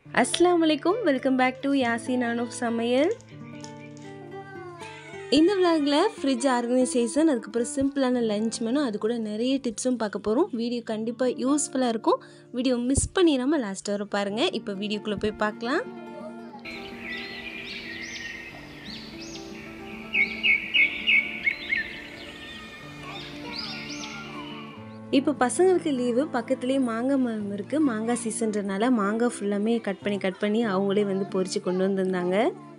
அஸ்ஸலாமு அலைக்கும் welcome back to Yasin Anup சமையல் இந்த விலாகில் ஃப்ரிட்ஜ் ஆர்கனைசேஷன் அதுக்கப்புறம் சிம்பிளான லஞ்ச் மெனு அது கூட நிறைய டிப்ஸும் பார்க்க போகிறோம் வீடியோ கண்டிப்பாக யூஸ்ஃபுல்லாக இருக்கும் வீடியோ மிஸ் பண்ணிடாமல் லாஸ்ட் வர பாருங்கள் இப்போ வீடியோக்குள்ளே போய் பார்க்கலாம் இப்போ பசங்களுக்கு லீவு பக்கத்துலேயே மாங்காய் மரம் இருக்குது மாங்காய் சீசன்றனால மாங்காய் ஃபுல்லாமே கட் பண்ணி கட் பண்ணி அவங்களே வந்து பொறிச்சு கொண்டு வந்திருந்தாங்க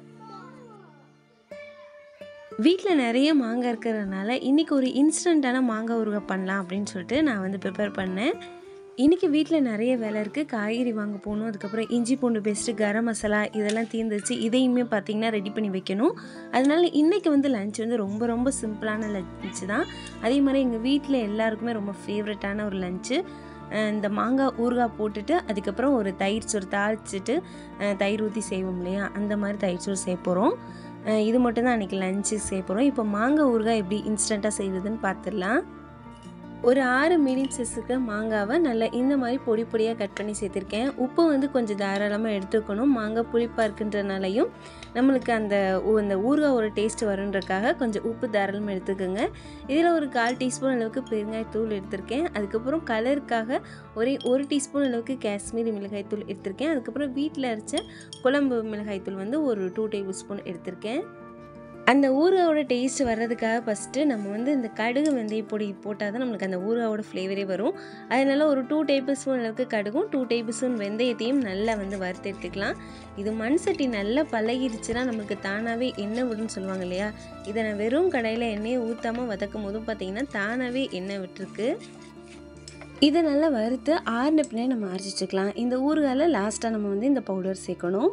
வீட்டில் நிறைய மாங்காய் இருக்கிறதுனால இன்றைக்கி ஒரு இன்ஸ்டண்ட்டான மாங்காய் ஊறுகாய் பண்ணலாம் அப்படின்னு சொல்லிட்டு நான் வந்து ப்ரிப்பேர் பண்ணேன் இன்றைக்கி வீட்டில் நிறைய வேலை இருக்குது காய்கறி வாங்க போகணும் அதுக்கப்புறம் இஞ்சி பூண்டு பேஸ்ட்டு கரம் மசாலா இதெல்லாம் தீர்ந்துச்சு இதையுமே பார்த்திங்கன்னா ரெடி பண்ணி வைக்கணும் அதனால இன்றைக்கி வந்து லஞ்ச் வந்து ரொம்ப ரொம்ப சிம்பிளான லஞ்ச் தான் அதே மாதிரி எங்கள் வீட்டில் எல்லாருக்குமே ரொம்ப ஃபேவரட்டான ஒரு லஞ்சு இந்த மாங்காய் ஊறுகாய் போட்டுட்டு அதுக்கப்புறம் ஒரு தயிர் சோறு தாளிச்சிட்டு அஹ், தயிர் ஊற்றி செய்வோம் இல்லையா அந்த மாதிரி தயிர் சோறு செய்ய போகிறோம் இது மட்டும் தான் அன்றைக்கி லஞ்சு செய்ய போகிறோம் இப்போ மாங்காய் ஊறுகாய் எப்படி இன்ஸ்டண்ட்டாக செய்வதுன்னு பார்த்துடலாம் ஒரு ஆறு மீடியம் சைஸுக்கு மாங்காவை நல்லா இந்த மாதிரி பொடி பொடியாக கட் பண்ணி சேர்த்துருக்கேன் உப்பு வந்து கொஞ்சம் தாராளமாக எடுத்துக்கணும் மாங்காய் புளிப்பாக இருக்குன்றனாலையும் நம்மளுக்கு அந்த ஊ- அந்த ஊறுகாய் ஒரு டேஸ்ட் வருன்றக்காக கொஞ்சம் உப்பு தாராளமாக எடுத்துக்கோங்க இதில் ஒரு கால் டீஸ்பூன் அளவுக்கு பெருங்காயத்தூள் எடுத்திருக்கேன் அதுக்கப்புறம் கலருக்காக ஒரே ஒரு டீஸ்பூன் அளவுக்கு காஷ்மீரி மிளகாய்த்தூள் எடுத்திருக்கேன் அதுக்கப்புறம் வீட்டில் அரைச்ச குழம்பு மிளகாய்த்தூள் வந்து ஒரு டூ டேபிள் ஸ்பூன் எடுத்திருக்கேன் அந்த ஊறுகாவோட டேஸ்ட் வர்றதுக்காக ஃபஸ்ட்டு நம்ம வந்து இந்த கடுகு வெந்தய பொடி போட்டால் தான் நம்மளுக்கு அந்த ஊறுகாவோட ஃப்ளேவரே வரும் அதனால ஒரு டூ டேபிள் ஸ்பூன் அளவுக்கு கடுகும் டூ டேபிள் ஸ்பூன் வெந்தயத்தையும் நல்லா வந்து வறுத்து எடுத்துக்கலாம் இது மண் சட்டி நல்லா பழகிருச்சுன்னா நம்மளுக்கு தானாகவே எண்ணெய் விடுன்னு சொல்லுவாங்க இல்லையா இதை நான் வெறும் கடையில் எண்ணெயை ஊற்றாமல் வதக்கும் போதும் பார்த்தீங்கன்னா தானாகவே எண்ணெய் விட்டுருக்கு இதை நல்லா வறுத்து ஆறின பின்னே நம்ம அரைச்சி வச்சுக்கலாம் இந்த ஊறுகாயில் லாஸ்ட்டாக நம்ம வந்து இந்த பவுடர் சேர்க்கணும்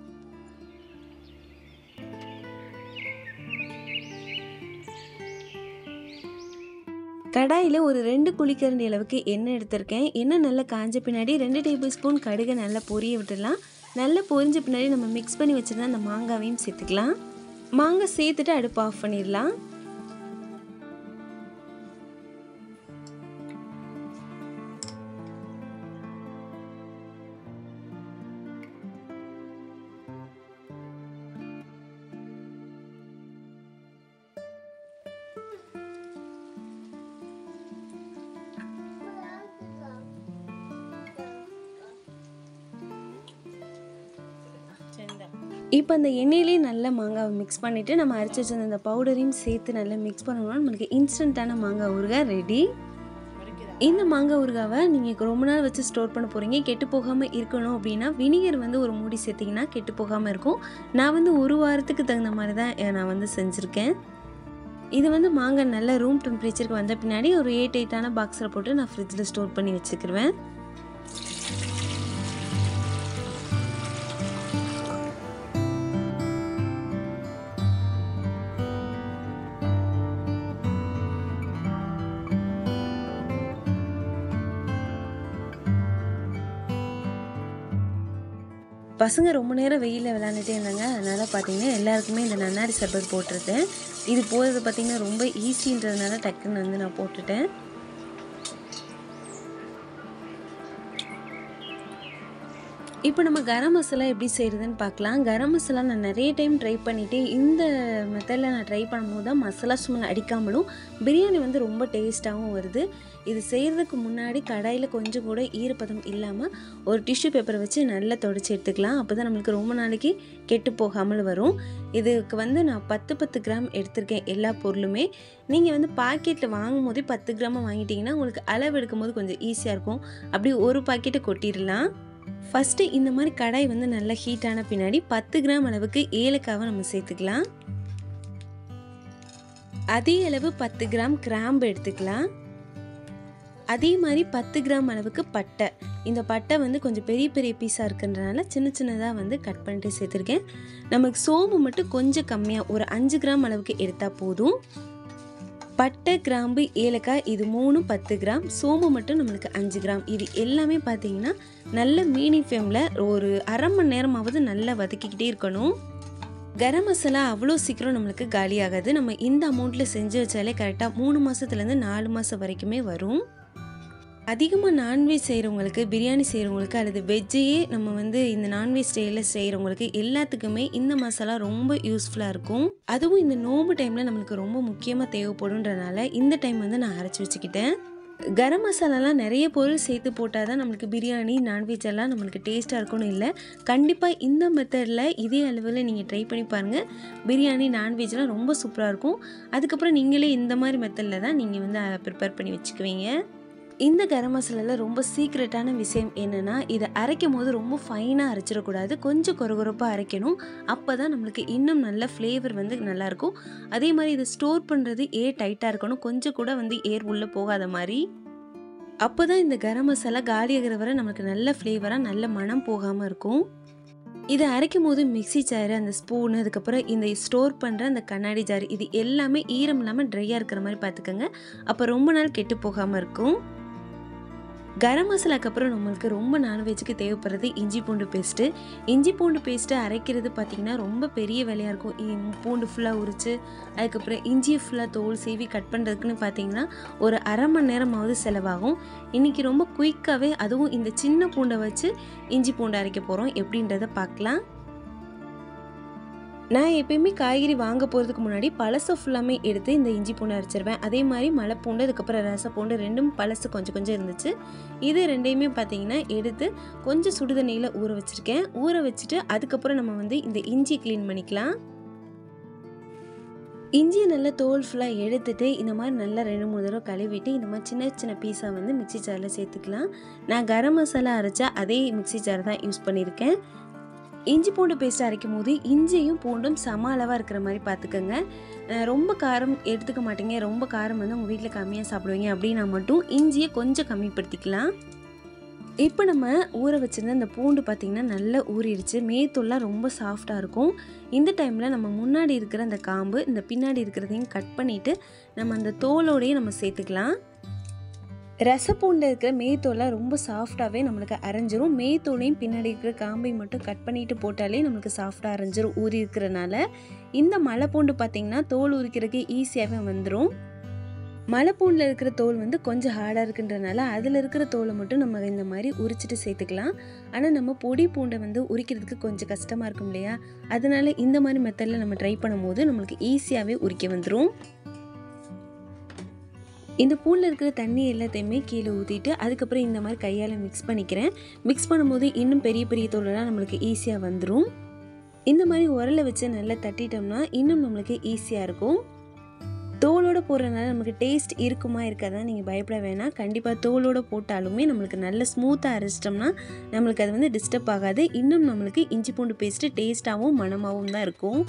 கடாயில் ஒரு ரெண்டு குழிக்கரண்டி அளவுக்கு எண்ணெய் எடுத்திருக்கேன் எண்ணெய் நல்லா காஞ்ச பின்னாடி ரெண்டு டேபிள் ஸ்பூன் கடுகை நல்லா பொரிய விட்டுடலாம் நல்லா பொரிஞ்ச பின்னாடி நம்ம மிக்ஸ் பண்ணி வச்சிருந்த அந்த மாங்காவையும் சேர்த்துக்கலாம் மாங்காய் சேர்த்துட்டு அடுப்பு ஆஃப் பண்ணிடலாம் இப்போ அந்த எண்ணெயிலே நல்லா மாங்காவை மிக்ஸ் பண்ணிவிட்டு நம்ம அரைச்சி வச்சிருந்த அந்த பவுடரையும் சேர்த்து நல்லா மிக்ஸ் பண்ணோம்னா நம்மளுக்கு இன்ஸ்டண்ட்டான மாங்காய் ஊறுகாய் ரெடி இந்த மாங்காய் ஊறுகாவை நீங்கள் ரொம்ப நாள் வச்சு ஸ்டோர் பண்ண போகிறீங்க கெட்டு போகாமல் இருக்கணும் அப்படின்னா வினிகர் வந்து ஒரு மூடி சேர்த்திங்கன்னா கெட்டு போகாமல் இருக்கும் நான் வந்து ஒரு வாரத்துக்கு தகுந்த மாதிரி தான் அஹ், நான் வந்து செஞ்சுருக்கேன் இது வந்து மாங்காய் நல்ல ரூம் டெம்பரேச்சருக்கு வந்த பின்னாடி ஒரு எயிட் எயிட்டான பாக்ஸில் போட்டு நான் ஃப்ரிட்ஜில் ஸ்டோர் பண்ணி வச்சுக்கிருவேன் பசங்க ரொம்ப நேரம் வெயிலில் விளாண்டுட்டே இருந்தாங்க அதனால் பார்த்தீங்கன்னா எல்லாருக்குமே இந்த நன்னாரி சர்பத் போட்டிருக்கேன் இது போகிறது பார்த்தீங்கன்னா ரொம்ப ஈஸின்றதுனால டக்குன்னு வந்து நான் போட்டுட்டேன் இப்போ நம்ம கரம் மசாலா எப்படி செய்கிறதுன்னு பார்க்கலாம் கரம் மசாலா நான் நிறைய டைம் ட்ரை பண்ணிவிட்டு இந்த மெத்தடில் நான் ட்ரை பண்ணும்போது தான் மசாலா ஸ்மெல் அடிக்காமலும் பிரியாணி வந்து ரொம்ப டேஸ்ட்டாகவும் வருது இது செய்கிறதுக்கு முன்னாடி கடாயில் கொஞ்சம் கூட ஈரப்பதம் இல்லாமல் ஒரு டிஷ்யூ பேப்பரை வச்சு நல்லா தொடச்சி எடுத்துக்கலாம் அப்போ தான் நம்மளுக்கு ரொம்ப நாளைக்கு கெட்டு போகாமல் வரும் இதுக்கு வந்து நான் பத்து பத்து கிராம் எடுத்திருக்கேன் எல்லா பொருளுமே நீங்கள் வந்து பாக்கெட்டில் வாங்கும் போதே பத்து கிராமாக வாங்கிட்டீங்கன்னா உங்களுக்கு அளவு எடுக்கும்போது கொஞ்சம் ஈஸியாக இருக்கும் அப்படி ஒரு பாக்கெட்டை கொட்டிடலாம் ஃபஸ்ட்டு இந்த மாதிரி கடாய் வந்து நல்லா ஹீட்டான பின்னாடி பத்து கிராம் அளவுக்கு ஏலக்காவை நம்ம சேர்த்துக்கலாம் அதே அளவு பத்து கிராம் கிராம்பு எடுத்துக்கலாம் அதே மாதிரி பத்து கிராம் அளவுக்கு பட்டை இந்த பட்டை வந்து கொஞ்சம் பெரிய பெரிய பீஸாக இருக்குன்றனால சின்ன சின்னதாக வந்து கட் பண்ணிட்டு சேர்த்துருக்கேன் நமக்கு சோம்பு மட்டும் கொஞ்சம் கம்மியாக ஒரு அஞ்சு கிராம் அளவுக்கு எடுத்தால் போதும் பட்டை கிராம்பு ஏலக்காய் இது மூணு பத்து கிராம் சோம்பு மட்டும் நம்மளுக்கு அஞ்சு கிராம் இது எல்லாமே பார்த்தீங்கன்னா நல்ல மீடியம் ஃப்ளேமில் ஒரு அரை மணி நேரமாவது நல்லா வதக்கிக்கிட்டே இருக்கணும் கரம் மசாலா அவ்வளோ சீக்கிரம் நம்மளுக்கு காலி ஆகாது நம்ம இந்த அமௌண்ட்டில் செஞ்சு வச்சாலே கரெக்டாக மூணு மாதத்துலேருந்து நாலு மாதம் வரைக்குமே வரும் அதிகமாக நான்வெஜ் செய்கிறவங்களுக்கு பிரியாணி செய்கிறவங்களுக்கு அல்லது வெஜ்ஜையே நம்ம வந்து இந்த நான்வெஜ் ஸ்டைலில் செய்கிறவங்களுக்கு எல்லாத்துக்குமே இந்த மசாலா ரொம்ப யூஸ்ஃபுல்லாக இருக்கும் அதுவும் இந்த நோம்பு டைமில் நம்மளுக்கு ரொம்ப முக்கியமாக தேவைப்படுன்றனால இந்த டைம் வந்து நான் அரைச்சி வச்சுக்கிட்டேன் கரம் மசாலாலாம் நிறைய பொருள் சேர்த்து போட்டால் தான் நம்மளுக்கு பிரியாணி நான்வெஜ் எல்லாம் நம்மளுக்கு டேஸ்ட்டாக இருக்கணும் இல்லை கண்டிப்பாக இந்த மெத்தடில் இதே அளவில் நீங்கள் ட்ரை பண்ணி பாருங்கள் பிரியாணி நான்வெஜ்லாம் ரொம்ப சூப்பராக இருக்கும் அதுக்கப்புறம் நீங்களே இந்த மாதிரி மெத்தடில் தான் நீங்கள் வந்து ப்ரிப்பேர் பண்ணி வச்சுக்குவீங்க இந்த கரம் மசாலாவில் ரொம்ப சீக்ரெட்டான விஷயம் என்னென்னா இதை அரைக்கும் போது ரொம்ப ஃபைனாக அரைச்சிடக்கூடாது கொஞ்சம் கொரகொரப்பாக அரைக்கணும் அப்போ தான் நம்மளுக்கு இன்னும் நல்ல ஃப்ளேவர் வந்து நல்லாயிருக்கும் அதே மாதிரி இதை ஸ்டோர் பண்ணுறது ஏர் டைட்டாக இருக்கணும் கொஞ்சம் கூட வந்து ஏர் உள்ளே போகாத மாதிரி அப்போ தான் இந்த கரம் மசாலா காலியாகிற வரை நமக்கு நல்ல ஃப்ளேவராக நல்ல மனம் போகாமல் இருக்கும் இதை அரைக்கும் போது மிக்ஸி ஜாரு அந்த ஸ்பூன் அதுக்கப்புறம் இந்த ஸ்டோர் பண்ணுற அந்த கண்ணாடி ஜாரு இது எல்லாமே ஈரம் இல்லாமல் ட்ரையாக இருக்கிற மாதிரி பார்த்துக்கோங்க அப்போ ரொம்ப நாள் கெட்டு போகாமல் இருக்கும் கரம் மசாலாக்கு அப்புறம் நம்மளுக்கு ரொம்ப நான்வெஜ்ஜுக்கு தேவைப்படுறது இஞ்சி பூண்டு பேஸ்ட்டு இஞ்சி பூண்டு பேஸ்ட்டு அரைக்கிறது பார்த்திங்கன்னா ரொம்ப பெரிய வேலையாக இருக்கும் இ- பூண்டு ஃபுல்லாக உரித்து அதுக்கப்புறம் இஞ்சியை ஃபுல்லாக தோல் சீவி கட் பண்ணுறதுக்குன்னு பார்த்தீங்கன்னா ஒரு அரை மணி நேரமாவது செலவாகும் இன்றைக்கி ரொம்ப குயிக்காகவே அதுவும் இந்த சின்ன பூண்டை வச்சு இஞ்சி பூண்டு அரைக்க போகிறோம் எப்படின்றத பார்க்கலாம் நான் எப்பயுமே காய்கறி வாங்க போகிறதுக்கு முன்னாடி பழசை ஃபுல்லாமே எடுத்து இந்த இஞ்சி பூண்டு அரைச்சிருவேன் அதே மாதிரி மலை பூண்டு அதுக்கப்புறம் ரச பூண்டு ரெண்டும் பழசு கொஞ்சம் கொஞ்சம் இருந்துச்சு இது ரெண்டையுமே பார்த்தீங்கன்னா எடுத்து கொஞ்சம் சுடுதண்ணியில் ஊற வச்சுருக்கேன் ஊற வச்சுட்டு அதுக்கப்புறம் நம்ம வந்து இந்த இஞ்சி க்ளீன் பண்ணிக்கலாம் இஞ்சியை நல்லா தோல் ஃபுல்லாக எடுத்துட்டு இந்த மாதிரி நல்லா ரெண்டு மூணு தடவை கழுவிட்டு இந்த மாதிரி சின்ன சின்ன பீஸாக வந்து மிக்ஸி ஜாரில் சேர்த்துக்கலாம் நான் கரம் மசாலா அரைச்சா அதே மிக்ஸி ஜார் தான் யூஸ் பண்ணியிருக்கேன் இஞ்சி பூண்டு பேஸ்ட் அரைக்கும் போது இஞ்சியும் பூண்டும் சம அளவாக இருக்கிற மாதிரி பார்த்துக்கோங்க அஹ் ரொம்ப காரம் எடுத்துக்க மாட்டீங்க ரொம்ப காரம் வந்து உங்கள் வீட்டில் கம்மியாக சாப்பிடுவீங்க அப்படின்னா மட்டும் இஞ்சியை கொஞ்சம் கம்மிப்படுத்திக்கலாம் இப்போ நம்ம ஊற வச்சிருந்த அந்த பூண்டு பார்த்திங்கன்னா நல்லா ஊறிடுச்சு மேத்தூள்லாம் ரொம்ப சாஃப்டாக இருக்கும் இந்த டைமில் நம்ம முன்னாடி இருக்கிற அந்த காம்பு இந்த பின்னாடி இருக்கிறதையும் கட் பண்ணிவிட்டு நம்ம அந்த தோலோடையே நம்ம சேர்த்துக்கலாம் ரசப்பூண்டில் இருக்கிற மேத்தோலாம் ரொம்ப சாஃப்டாகவே நம்மளுக்கு அரைஞ்சிரும் மேத்தோலையும் பின்னாடி இருக்கிற காம்பையும் மட்டும் கட் பண்ணிட்டு போட்டாலே நம்மளுக்கு சாஃப்டாக அரைஞ்சிரும் ஊறி இருக்கிறனால இந்த மலைப்பூண்டு பார்த்திங்கன்னா தோல் உரிக்கிறதுக்கு ஈஸியாகவே வந்துடும் மலைப்பூண்டில் இருக்கிற தோல் வந்து கொஞ்சம் ஹார்டாக இருக்குன்றனால அதில் இருக்கிற தோலை மட்டும் நம்ம இந்த மாதிரி உரிச்சிட்டு சேர்த்துக்கலாம் ஆனால் நம்ம பொடி பூண்டை வந்து உரிக்கிறதுக்கு கொஞ்சம் கஷ்டமாக இருக்கும் இல்லையா அதனால இந்த மாதிரி மெத்தடில் நம்ம ட்ரை பண்ணும்போது நம்மளுக்கு ஈஸியாகவே உரிக்க வந்துடும் இந்த பூனில் இருக்கிற தண்ணி எல்லாத்தையுமே கீழே ஊற்றிட்டு அதுக்கப்புறம் இந்த மாதிரி கையால் மிக்ஸ் பண்ணிக்கிறேன் மிக்ஸ் பண்ணும்போது இன்னும் பெரிய பெரிய தோலெல்லாம் நம்மளுக்கு ஈஸியாக வந்துடும் இந்த மாதிரி உரலை வச்சு நல்லா தட்டிட்டோம்னா இன்னும் நம்மளுக்கு ஈஸியாக இருக்கும் தோலோட போடுறதுனால நமக்கு டேஸ்ட் இருக்குமா இருக்காதா நீங்கள் பயப்பட வேணாம் கண்டிப்பாக தோலோட போட்டாலுமே நம்மளுக்கு நல்ல ஸ்மூத்தாக அரைச்சிட்டோம்னா நம்மளுக்கு அது வந்து டிஸ்டர்ப் ஆகாது இன்னும் நம்மளுக்கு இஞ்சி பூண்டு பேஸ்ட்டு டேஸ்ட்டாகவும் மணமாகவும் தான் இருக்கும்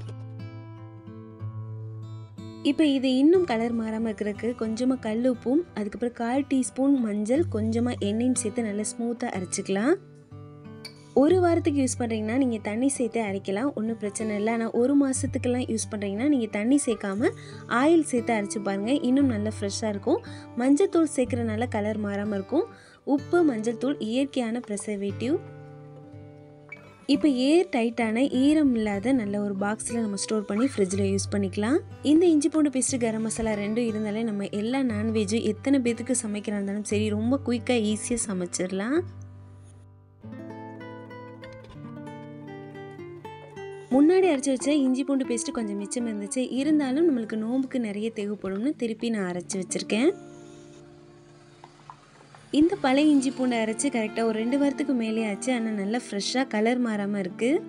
இப்போ இது இன்னும் கலர் மாறாமல் இருக்கிறதுக்கு கொஞ்சமாக கல் உப்பும் அதுக்கப்புறம் கால் டீஸ்பூன் மஞ்சள் கொஞ்சமாக எண்ணெயும் சேர்த்து நல்லா ஸ்மூத்தாக அரைச்சிக்கலாம் ஒரு வாரத்துக்கு யூஸ் பண்ணுறீங்கன்னா நீங்கள் தண்ணி சேர்த்து அரைக்கலாம் ஒன்றும் பிரச்சனை இல்லை ஆனால் ஒரு மாதத்துக்கெல்லாம் யூஸ் பண்ணுறீங்கன்னா நீங்கள் தண்ணி சேர்க்காம ஆயில் சேர்த்து அரைச்சி பாருங்கள் இன்னும் நல்லா ஃப்ரெஷ்ஷாக இருக்கும் மஞ்சத்தூள் சேர்க்குறனால கலர் மாறாமல் இருக்கும் உப்பு மஞ்சள் தூள் இயற்கையான ப்ரெசர்வேட்டிவ் இப்போ ஏர் டைட்டான ஈரம் இல்லாத நல்ல ஒரு பாக்ஸில் நம்ம ஸ்டோர் பண்ணி ஃப்ரிட்ஜில் யூஸ் பண்ணிக்கலாம் இந்த இஞ்சி பூண்டு பேஸ்ட்டு கரம் மசாலா ரெண்டும் இருந்தாலே நம்ம எல்லா நான்வெஜ்ஜும் எத்தனை பேத்துக்கு சமைக்கிறா இருந்தாலும் சரி ரொம்ப குயிக்காக ஈஸியாக சமைச்சிடலாம் முன்னாடி அரைச்சி வச்ச இஞ்சி பூண்டு பேஸ்ட்டு கொஞ்சம் மிச்சம் இருந்துச்சு இருந்தாலும் நம்மளுக்கு நோம்புக்கு நிறைய தேவைப்படும்னு திருப்பி நான் அரைச்சி வச்சுருக்கேன் இந்த பழைய இஞ்சி பூண்டை அரைச்சி கரெக்டாக ஒரு ரெண்டு வாரத்துக்கு மேலே ஆச்சு ஆனால் நல்லா ஃப்ரெஷ்ஷாக கலர் மாறாமல் இருக்குது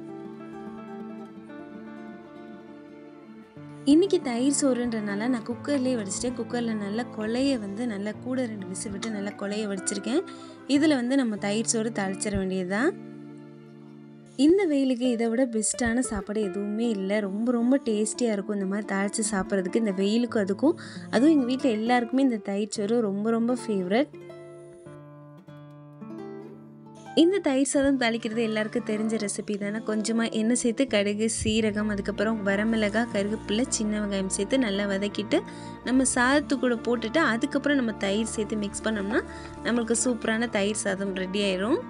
இன்றைக்கி தயிர் சோறுன்றனால நான் குக்கர்லேயே வடிச்சிட்டேன் குக்கரில் நல்லா கொலையை வந்து நல்லா கூட ரெண்டு விசில் விட்டு நல்லா கொலையை வடிச்சிருக்கேன் இதில் வந்து நம்ம தயிர் சோறு தாளிச்சிட வேண்டியது தான் இந்த வெயிலுக்கு இதை விட பெஸ்ட்டான சாப்பாடு எதுவுமே இல்லை ரொம்ப ரொம்ப டேஸ்டியாக இருக்கும் இந்த மாதிரி தாளித்து சாப்பிட்றதுக்கு இந்த வெயிலுக்கும் அதுக்கும் அதுவும் எங்கள் வீட்டில் எல்லாருக்குமே இந்த தயிர் சோறு ரொம்ப ரொம்ப ஃபேவரட் இந்த தயிர் சாதம் தாளிக்கிறது எல்லாருக்கும் தெரிஞ்ச ரெசிபி தானே கொஞ்சமாக எண்ணெய் சேர்த்து கடுகு சீரகம் அதுக்கப்புறம் வரமிளகாய் கருவேப்பிலை சின்ன வெங்காயம் சேர்த்து நல்லா வதக்கிட்டு நம்ம சாதத்து கூட போட்டுட்டு அதுக்கப்புறம் நம்ம தயிர் சேர்த்து மிக்ஸ் பண்ணோம்னா நம்மளுக்கு சூப்பரான தயிர் சாதம் ரெடி ஆயிரும்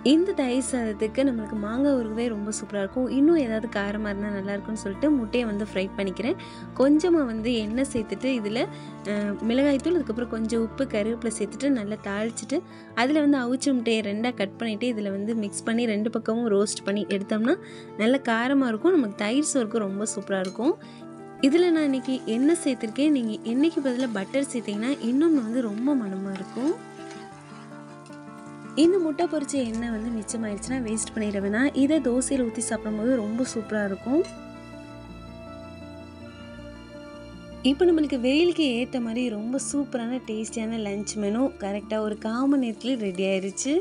இந்த தயிர் சாதத்துக்கு நம்மளுக்கு மாங்காய் ஊறுகவே ரொம்ப சூப்பராக இருக்கும் இன்னும் ஏதாவது காரமாக இருந்தால் நல்லா இருக்கும்னு சொல்லிட்டு முட்டையை வந்து ஃப்ரை பண்ணிக்கிறேன் கொஞ்சமாக வந்து எண்ணெய் சேர்த்துட்டு இதில் மிளகாய்த்தூள் அதுக்கப்புறம் கொஞ்சம் உப்பு கருவேப்பிலை சேர்த்துட்டு நல்லா தாளிச்சிட்டு அதில் வந்து அவிச்ச முட்டையை ரெண்டாக கட் பண்ணிவிட்டு இதில் வந்து மிக்ஸ் பண்ணி ரெண்டு பக்கமும் ரோஸ்ட் பண்ணி எடுத்தோம்னா நல்ல காரமாக இருக்கும் நமக்கு தயிர் சோறுக்கு ரொம்ப சூப்பராக இருக்கும் இதில் நான் இன்றைக்கி எண்ணெய் சேர்த்துருக்கேன் நீங்கள் எண்ணெய்க்கு பதிலாக பட்டர் சேர்த்திங்கன்னா இன்னும் வந்து ரொம்ப மனமாக இருக்கும் இந்த முட்டை பொரிச்ச எண்ணெய் வந்து மிச்சமாயிடுச்சுன்னா வேஸ்ட் பண்ணிட வேணாம் இதை தோசையில் ஊற்றி சாப்பிடும்போது ரொம்ப சூப்பராக இருக்கும் இப்போ நம்மளுக்கு வெயிலுக்கு ஏற்ற மாதிரி ரொம்ப சூப்பரான டேஸ்டியான லஞ்ச் மெனு கரெக்டாக ஒரு காமன் நேரத்தில் ரெடி ஆயிடுச்சு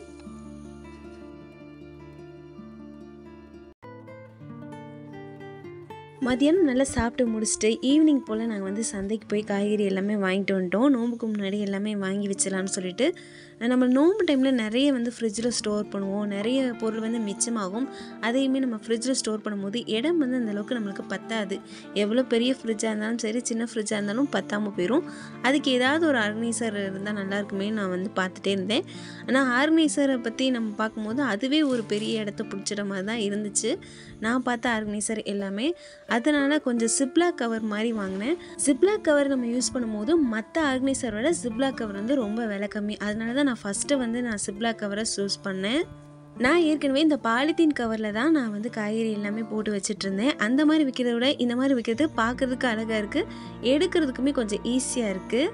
மதியானம் நல்லா சாப்பிட்டு முடிச்சுட்டு ஈவினிங் போல் நாங்கள் வந்து சந்தைக்கு போய் காய்கறி எல்லாமே வாங்கிட்டு வந்துட்டோம் நோம்புக்கு முன்னாடி எல்லாமே வாங்கி வச்சிடலாம்னு சொல்லிட்டு நம்ம நோம்பு டைமில் நிறைய வந்து ஃப்ரிட்ஜில் ஸ்டோர் பண்ணுவோம் நிறைய பொருள் வந்து மிச்சமாகும் அதையுமே நம்ம ஃப்ரிட்ஜில் ஸ்டோர் பண்ணும்போது இடம் வந்து அந்தளவுக்கு நம்மளுக்கு பத்தாது எவ்வளோ பெரிய ஃப்ரிட்ஜாக இருந்தாலும் சரி சின்ன ஃப்ரிட்ஜாக இருந்தாலும் பத்தாமல் போயிடும் அதுக்கு ஏதாவது ஒரு ஆர்கனைசர் இருந்தால் நல்லா இருக்குமே நான் வந்து பார்த்துட்டே இருந்தேன் ஆனால் ஆர்கனைசரை பற்றி நம்ம பார்க்கும்போது அதுவே ஒரு பெரிய இடத்த பிடிச்சிட மாதிரி தான் இருந்துச்சு நான் பார்த்த ஆர்கனைசர் எல்லாமே அதனால் கொஞ்சம் சிப்லாக் கவர் மாதிரி வாங்கினேன் சிப்லாக் கவர் நம்ம யூஸ் பண்ணும்போது மற்ற ஆர்கனைசரோட சிப்லாக் கவர் வந்து ரொம்ப விலை கம்மி அதனால தான் நான் ஃபஸ்ட்டு வந்து நான் சிப்லாக் கவரை சூஸ் பண்ணேன் நான் ஏற்கனவே இந்த பாலித்தீன் கவரில் தான் நான் வந்து காய்கறி எல்லாமே போட்டு வச்சுட்டு இருந்தேன் அந்த மாதிரி விற்கிறத விட இந்த மாதிரி விற்கிறது பார்க்குறதுக்கு அழகாக இருக்குது எடுக்கிறதுக்குமே கொஞ்சம் ஈஸியாக இருக்குது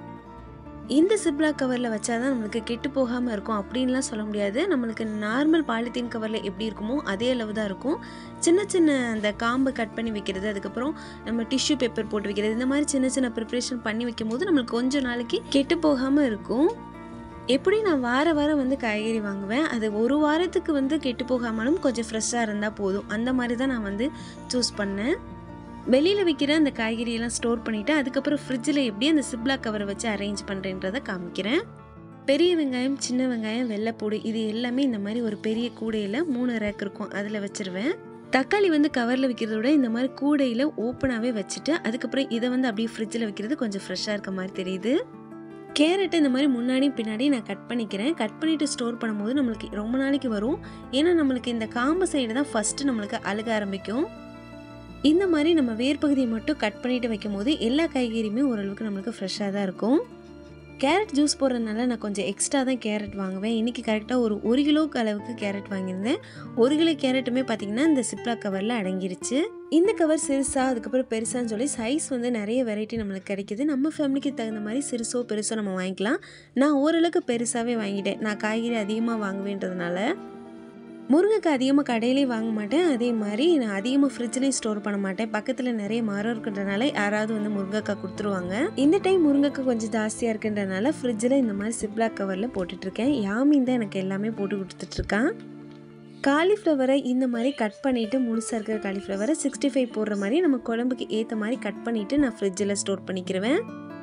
இந்த சிப்லாக் கவரில் வச்சா தான் நம்மளுக்கு கெட்டு போகாமல் இருக்கும் அப்படின்லாம் சொல்ல முடியாது நம்மளுக்கு நார்மல் பாலித்தீன் கவரில் எப்படி இருக்குமோ அதே அளவு தான் இருக்கும் சின்ன சின்ன அந்த காம்பு கட் பண்ணி வைக்கிறது அதுக்கப்புறம் நம்ம டிஷ்யூ பேப்பர் போட்டு வைக்கிறது இந்த மாதிரி சின்ன சின்ன ப்ரிப்ரேஷன் பண்ணி வைக்கும் போது நம்மளுக்கு கொஞ்சம் நாளைக்கு கெட்டு போகாமல் இருக்கும் எப்படி நான் வார வாரம் வந்து காய்கறி வாங்குவேன் அது ஒரு வாரத்துக்கு வந்து கெட்டு போகாமலும் கொஞ்சம் ஃப்ரெஷ்ஷாக இருந்தால் போதும் அந்த மாதிரி தான் நான் வந்து சூஸ் பண்ணேன் வெளியில் விற்கிற அந்த காய்கறியெல்லாம் ஸ்டோர் பண்ணிவிட்டு அதுக்கப்புறம் ஃப்ரிட்ஜில் எப்படி அந்த சிப்லாக் கவரை வச்சு அரேஞ்ச் பண்ணுறேன்றதை காமிக்கிறேன் பெரிய வெங்காயம் சின்ன வெங்காயம் வெள்ளைப்பூடு இது எல்லாமே இந்த மாதிரி ஒரு பெரிய கூடையில் மூணு ரேக் இருக்கும் அதில் வச்சுருவேன் தக்காளி வந்து கவரில் வைக்கிறத விட இந்த மாதிரி கூடையில் ஓப்பனாகவே வச்சுட்டு அதுக்கப்புறம் இதை வந்து அப்படியே ஃப்ரிட்ஜில் வைக்கிறது கொஞ்சம் ஃப்ரெஷ்ஷாக இருக்க மாதிரி தெரியுது கேரட்டை இந்த மாதிரி முன்னாடியும் பின்னாடி நான் கட் பண்ணிக்கிறேன் கட் பண்ணிவிட்டு ஸ்டோர் பண்ணும்போது நம்மளுக்கு ரொம்ப நாளைக்கு வரும் ஏன்னா நம்மளுக்கு இந்த காம்பு சைடு தான் ஃபஸ்ட்டு நம்மளுக்கு அழுக ஆரம்பிக்கும் இந்த மாதிரி நம்ம வேர் பகுதியை மட்டும் கட் பண்ணிட்டு வைக்கும் போது எல்லா காய்கறியுமே ஓரளவுக்கு நம்மளுக்கு ஃப்ரெஷ்ஷாக தான் இருக்கும் கேரட் ஜூஸ் போடுறதுனால நான் கொஞ்சம் எக்ஸ்ட்ரா தான் கேரட் வாங்குவேன் இன்றைக்கி கரெக்டாக ஒரு ஒரு கிலோக்கு அளவுக்கு கேரட் வாங்கியிருந்தேன் ஒரு கிலோ கேரட்டுமே பார்த்திங்கன்னா இந்த சிப்லா கவரில் அடங்கிருச்சு இந்த கவர் சிறுசா அதுக்கப்புறம் பெருசான்னு சொல்லி சைஸ் வந்து நிறைய வெரைட்டி நம்மளுக்கு கிடைக்கிது நம்ம ஃபேமிலிக்கு தகுந்த மாதிரி சிறுசோ பெருசோ நம்ம வாங்கிக்கலாம் நான் ஓரளவுக்கு பெருசாகவே வாங்கிட்டேன் நான் காய்கறி அதிகமாக வாங்குவேன்றதுனால முருங்கைக்காய் அதிகமாக கடையிலே வாங்க மாட்டேன் அதே மாதிரி நான் அதிகமாக ஃப்ரிட்ஜ்லேயும் ஸ்டோர் பண்ண மாட்டேன் பக்கத்தில் நிறைய மரம் இருக்கின்றனால யாராவது வந்து முருங்கைக்காய் கொடுத்துருவாங்க இந்த டைம் முருங்கைக்காய் கொஞ்சம் ஜாஸ்தியாக இருக்கின்றனால ஃப்ரிட்ஜில் இந்த மாதிரி சிப்லாக் கவரில் போட்டுட்ருக்கேன் யாமின் தான் எனக்கு எல்லாமே போட்டு கொடுத்துட்ருக்கான் காலிஃப்ளவரை இந்த மாதிரி கட் பண்ணிவிட்டு முழுசாக இருக்கிற காலிஃப்ளவரை சிக்ஸ்டி ஃபைவ் போடுற மாதிரி நம்ம குழம்புக்கு ஏற்ற மாதிரி கட் பண்ணிவிட்டு நான் ஃப்ரிட்ஜில் ஸ்டோர் பண்ணிக்கிருவேன்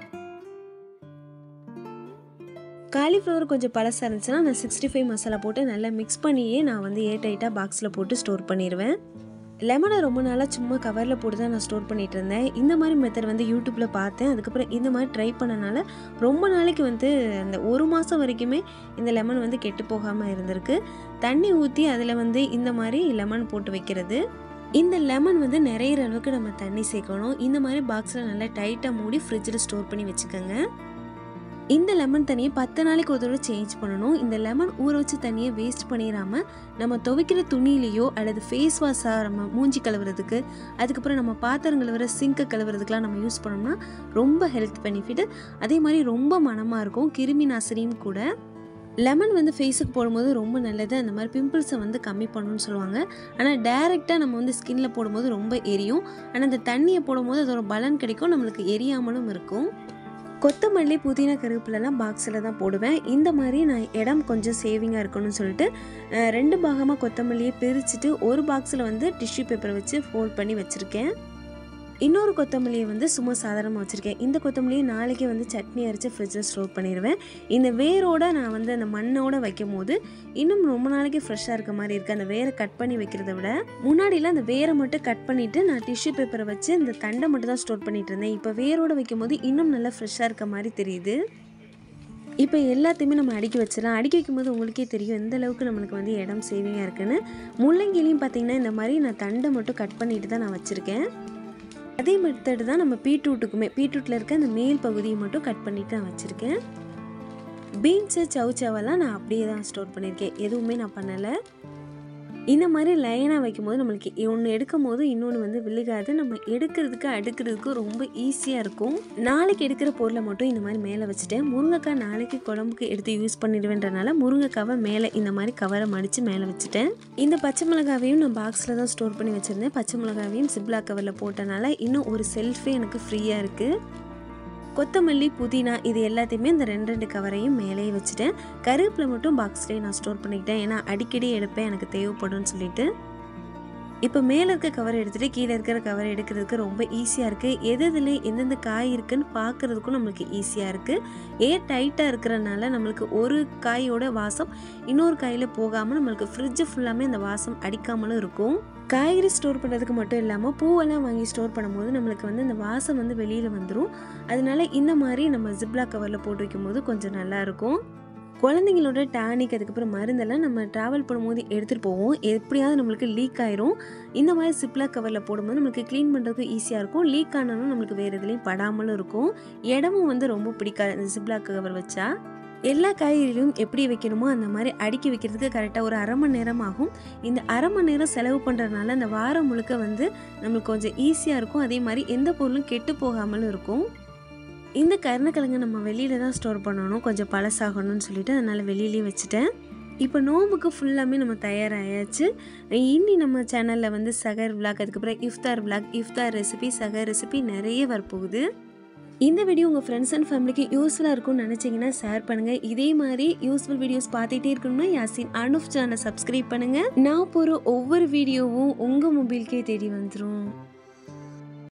காலிஃப்ளவர் கொஞ்சம் பழசாக இருந்துச்சுன்னா நான் சிக்ஸ்டி ஃபைவ் மசாலா போட்டு நல்லா மிக்ஸ் பண்ணியே நான் வந்து ஏர் டைட்டாக பாக்ஸில் போட்டு ஸ்டோர் பண்ணிடுவேன் லெமனை ரொம்ப நாளாக சும்மா கவரில் போட்டு தான் நான் ஸ்டோர் பண்ணிட்டு இருந்தேன் இந்த மாதிரி மெத்தட் வந்து யூடியூப்பில் பார்த்தேன் அதுக்கப்புறம் இந்த மாதிரி ட்ரை பண்ணனால ரொம்ப நாளைக்கு வந்து அந்த ஒரு மாதம் வரைக்குமே இந்த லெமன் வந்து கெட்டு போகாமல் இருந்திருக்கு தண்ணி ஊற்றி அதில் வந்து இந்த மாதிரி லெமன் போட்டு வைக்கிறது இந்த லெமன் வந்து நிறையிற அளவுக்கு நம்ம தண்ணி சேர்க்கணும் இந்த மாதிரி பாக்ஸில் நல்லா டைட்டாக மூடி ஃப்ரிட்ஜில் ஸ்டோர் பண்ணி வச்சுக்கோங்க இந்த லெமன் தண்ணியை பத்து நாளைக்கு ஒரு தடவை சேஞ்ச் பண்ணணும் இந்த லெமன் ஊற வச்சு தண்ணியை வேஸ்ட் பண்ணிடாம நம்ம துவைக்கிற துணியிலையோ அல்லது ஃபேஸ் வாஷாக நம்ம மூஞ்சி கழுவுறதுக்கு அதுக்கப்புறம் நம்ம பாத்திரம் கழுவுற சிங்க்கை கழுவுறதுக்குலாம் நம்ம யூஸ் பண்ணோம்னா ரொம்ப ஹெல்த் பெனிஃபிட் அதே மாதிரி ரொம்ப மனமாக இருக்கும் கிருமி நாசினியும் கூட லெமன் வந்து ஃபேஸுக்கு போடும்போது ரொம்ப நல்லது அந்த மாதிரி பிம்பிள்ஸை வந்து கம்மி பண்ணணும்னு சொல்லுவாங்க ஆனால் டைரெக்டாக நம்ம வந்து ஸ்கின்ல போடும்போது ரொம்ப எரியும் ஆனால் அந்த தண்ணியை போடும்போது அதோட பலன் கிடைக்கும் நம்மளுக்கு எரியாமலும் இருக்கும் கொத்தமல்லி புதினா கருவேப்பிலலாம் பாக்ஸில் தான் போடுவேன் இந்த மாதிரி நான் இடம் கொஞ்சம் சேவிங்காக இருக்கணும்னு சொல்லிட்டு அஹ், ரெண்டு பாகமாக கொத்தமல்லியை பிரிச்சுட்டு ஒரு பாக்ஸில் வந்து டிஷ்யூ பேப்பரை வச்சு ஃபோல்ட் பண்ணி வச்சுருக்கேன் இன்னொரு கொத்தமல்லியை வந்து சும்மா சாதாரணமாக வச்சுருக்கேன் இந்த கொத்தமல்லியை நாளைக்கு வந்து சட்னி அரைச்சி ஃப்ரிட்ஜில் ஸ்டோர் பண்ணிடுவேன் இந்த வேரோட நான் வந்து அந்த மண்ணோட வைக்கும் போது இன்னும் ரொம்ப நாளைக்கு ஃப்ரெஷ்ஷாக இருக்க மாதிரி இருக்குது அந்த வேரை கட் பண்ணி வைக்கிறத விட முன்னாடிலாம் அந்த வேரை மட்டும் கட் பண்ணிவிட்டு நான் டிஷ்யூ பேப்பரை வச்சு இந்த தண்டை மட்டும் தான் ஸ்டோர் பண்ணிட்டு இருந்தேன் இப்போ வேரோட வைக்கும் போது இன்னும் நல்லா ஃப்ரெஷ்ஷாக இருக்க மாதிரி தெரியுது இப்போ எல்லாத்தையுமே நம்ம அடுக்கி வச்சிடலாம் அடுக்கி வைக்கும்போது உங்களுக்கே தெரியும் எந்த அளவுக்கு நம்மளுக்கு வந்து இடம் சேவிங்காக இருக்குன்னு முள்ளங்கிலையும் பார்த்தீங்கன்னா இந்த மாதிரி நான் தண்டை மட்டும் கட் பண்ணிட்டு தான் நான் வச்சுருக்கேன் அதே மெத்தடு தான் நம்ம பீட்ரூட்டுக்குமே பீட்ரூட்டில் இருக்க அந்த மேல் பகுதியை மட்டும் கட் பண்ணிட்டு நான் வச்சுருக்கேன் பீன்ஸு சவுச்சவெல்லாம் நான் அப்படியே தான் ஸ்டோர் பண்ணியிருக்கேன் எதுவுமே நான் பண்ணலை இந்த மாதிரி லைனாக வைக்கும்போது நம்மளுக்கு ஒன்று எடுக்கும் போது இன்னொன்று வந்து விழுகாது நம்ம எடுக்கிறதுக்கு அடுக்கிறதுக்கு ரொம்ப ஈஸியாக இருக்கும் நாளைக்கு எடுக்கிற பொருளை மட்டும் இந்த மாதிரி மேலே வச்சுட்டேன் முருங்கைக்காய் நாளைக்கு குழம்புக்கு எடுத்து யூஸ் பண்ணிடுவேன்றனால முருங்கைக்காவை மேலே இந்த மாதிரி கவரை மடித்து மேலே வச்சுட்டேன் இந்த பச்சை மிளகாவையும் நான் பாக்ஸில் தான் ஸ்டோர் பண்ணி வச்சுருந்தேன் பச்சை மிளகாவையும் சிப்லா கவரில் போட்டனால இன்னும் ஒரு செல்ஃபே எனக்கு ஃப்ரீயாக இருக்குது கொத்தமல்லி புதினா இது எல்லாத்தையுமே இந்த ரெண்டு ரெண்டு கவரையும் மேலேயே வச்சுட்டேன் கருவேப்பிலை மட்டும் பாக்ஸ்லேயே நான் ஸ்டோர் பண்ணிக்கிட்டேன் ஏன்னா அடிக்கடி எடுப்பேன் எனக்கு தேவைப்படும்னு சொல்லிட்டு இப்போ மேலே இருக்க கவர் எடுத்துகிட்டு கீழே இருக்கிற கவர் எடுக்கிறதுக்கு ரொம்ப ஈஸியாக இருக்குது எது இதில் எந்தெந்த காய் இருக்குன்னு பார்க்குறதுக்கும் நம்மளுக்கு ஈஸியாக இருக்குது ஏர் டைட்டாக இருக்கிறனால நம்மளுக்கு ஒரு காயோட வாசம் இன்னொரு காயில் போகாமல் நம்மளுக்கு ஃப்ரிட்ஜு ஃபுல்லாமே அந்த வாசம் அடிக்காமலும் இருக்கும் காய்கறி ஸ்டோர் பண்ணுறதுக்கு மட்டும் இல்லாமல் பூவெல்லாம் வாங்கி ஸ்டோர் பண்ணும்போது நம்மளுக்கு வந்து அந்த வாசம் வந்து வெளியில் வந்துடும் அதனால இந்த மாதிரி நம்ம ஜிப்லா கவரில் போட்டு வைக்கும்போது கொஞ்சம் நல்லாயிருக்கும் குழந்தைங்களோட டானிக் அதுக்கப்புறம் மருந்தெல்லாம் நம்ம ட்ராவல் பண்ணும்போது எடுத்துகிட்டு போவோம் எப்படியாவது நம்மளுக்கு லீக் ஆயிரும் இந்த மாதிரி சிப்லா கவரில் போடும்போது நம்மளுக்கு க்ளீன் பண்ணுறதுக்கு ஈஸியாக இருக்கும் லீக் ஆனாலும் நம்மளுக்கு வேறு எதுலேயும் படாமலும் இருக்கும் இடமும் வந்து ரொம்ப பிடிக்காது இந்த சிப்லா கவர் வச்சா எல்லா காய்கறிகளும் எப்படி வைக்கணுமோ அந்த மாதிரி அடுக்கி வைக்கிறதுக்கு கரெக்டாக ஒரு அரை மணி நேரம் ஆகும் இந்த அரை மணி நேரம் செலவு பண்ணுறதுனால அந்த வாரம் முழுக்க வந்து நம்மளுக்கு கொஞ்சம் ஈஸியாக இருக்கும் அதே மாதிரி எந்த பொருளும் கெட்டு போகாமலும் இருக்கும் இந்த கருணக்கிழங்கு நம்ம வெளியில தான் ஸ்டோர் பண்ணணும் கொஞ்சம் பழசாகணும்னு சொல்லிட்டு அதனால் வெளியிலேயே வச்சுட்டேன் இப்போ நோம்புக்கு ஃபுல்லாமே நம்ம தயாராகியாச்சு இன்னி நம்ம சேனலில் வந்து சகர் விளாக் அதுக்கப்புறம் இஃப்தார் விளாக் இஃப்தார் ரெசிபி சகர் ரெசிபி நிறைய வரப்போகுது இந்த வீடியோ உங்கள் ஃப்ரெண்ட்ஸ் அண்ட் ஃபேமிலிக்கு யூஸ்ஃபுல்லாக இருக்கும்னு நினச்சிங்கன்னா ஷேர் பண்ணுங்கள் இதே மாதிரி யூஸ்ஃபுல் வீடியோஸ் பார்த்துட்டே இருக்கணும்னா யாசின் அனுஃப் சேனலை சப்ஸ்கிரைப் பண்ணுங்கள் நான் போகிற ஒவ்வொரு வீடியோவும் உங்கள் மொபைலுக்கே தேடி வந்துடும்